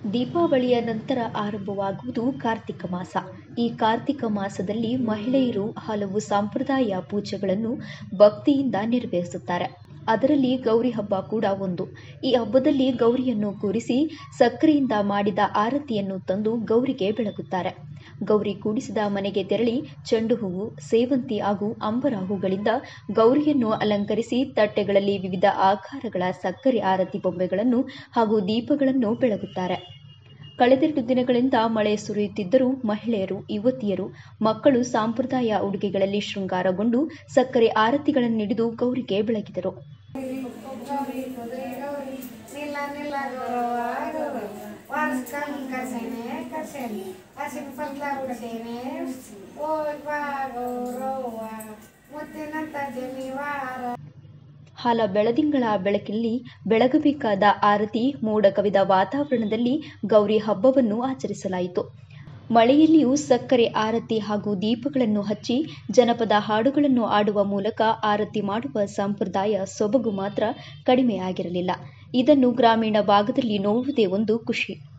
ದೀಪಾವಳಿಯ ನಂತರ ಆರಂಭವಾಗುವುದು ಕಾರ್ತಿಕ ಮಾಸ ಈ ಕಾರ್ತಿಕ ಮಾಸದಲ್ಲಿ ಮಹಿಳೆಯರು ಹಲವು ಸಂಪ್ರದಾಯ ಪೂಜೆಗಳನ್ನು ಭಕ್ತಿಯಿಂದ ನೆರವೇರಿಸುತ್ತಾರೆ ಅದರಲ್ಲಿ ಗೌರಿ ಹಬ್ಬ ಕೂಡ ಒಂದು ಈ ಹಬ್ಬದಲ್ಲಿ ಗೌರಿಯನ್ನು ಕೂರಿಸಿ ಸಕ್ಕರೆಯಿಂದ ಮಾಡಿದ ಆರತಿಯನ್ನು ತಂದು ಗೌರಿಗೆ ಬೆಳಗುತ್ತಾರೆ ಗೌರಿ ಕೂಡಿಸಿದ ಮನೆಗೆ ತೆರಳಿ ಚೆಂಡು ಹೂವು ಸೇವಂತಿ ಹಾಗೂ ಅಂಬರ ಹೂಗಳಿಂದ ಗೌರಿಯನ್ನು ಅಲಂಕರಿಸಿ ತಟ್ಟೆಗಳಲ್ಲಿ ವಿವಿಧ ಆಕಾರಗಳ ಸಕ್ಕರೆ ಆರತಿ ಬೊಂಬೆಗಳನ್ನು ಹಾಗೂ ದೀಪಗಳನ್ನು ಬೆಳಗುತ್ತಾರೆ ಕಳೆದೆರಡು ದಿನಗಳಿಂದ ಮಳೆ ಸುರಿಯುತ್ತಿದ್ದರೂ ಮಹಿಳೆಯರು ಯುವತಿಯರು ಮಕ್ಕಳು ಸಾಂಪ್ರದಾಯ ಉಡುಗೆಗಳಲ್ಲಿ ಶೃಂಗಾರಗೊಂಡು ಸಕ್ಕರೆ ಆರತಿಗಳನ್ನು ಹಿಡಿದು ಗೌರಿಗೆ ಬೆಳಗಿದರು ಗೌರಿ ಕುದುರೆ ಗೌರಿ ನಿಲ್ಲ ನಿಲ್ಲ ಗೌರವ ಗೌರವ ವಾರಸ್ಕಲ್ ಕಸೇನೆ ಕಸೇನೆ ಹಸಿನ ಪತ್ಲ ಕಸೇನೆ ಓಯ್ ಬಾ ಗೌರವ ಮುತ್ತಿನಂತ ಜನಿವಾರ ಹಾಲ ಬೆಳದಿಂಗಳ ಬೆಳಕಲ್ಲಿ ಬೆಳಗಬೇಕಾದ ಆರತಿ ಮೋಡ ಕವಿದ ವಾತಾವರಣದಲ್ಲಿ ಗೌರಿ ಹಬ್ಬವನ್ನು ಆಚರಿಸಲಾಯಿತು ಮಳೆಯಲ್ಲಿಯೂ ಸಕ್ಕರೆ ಆರತಿ ಹಾಗೂ ದೀಪಗಳನ್ನು ಹಚ್ಚಿ ಜನಪದ ಹಾಡುಗಳನ್ನು ಆಡುವ ಮೂಲಕ ಆರತಿ ಮಾಡುವ ಸಂಪ್ರದಾಯ ಸೊಬಗು ಮಾತ್ರ ಕಡಿಮೆಯಾಗಿರಲಿಲ್ಲ ಇದನ್ನು ಗ್ರಾಮೀಣ ಭಾಗದಲ್ಲಿ ನೋಡುವುದೇ ಒಂದು ಖುಷಿ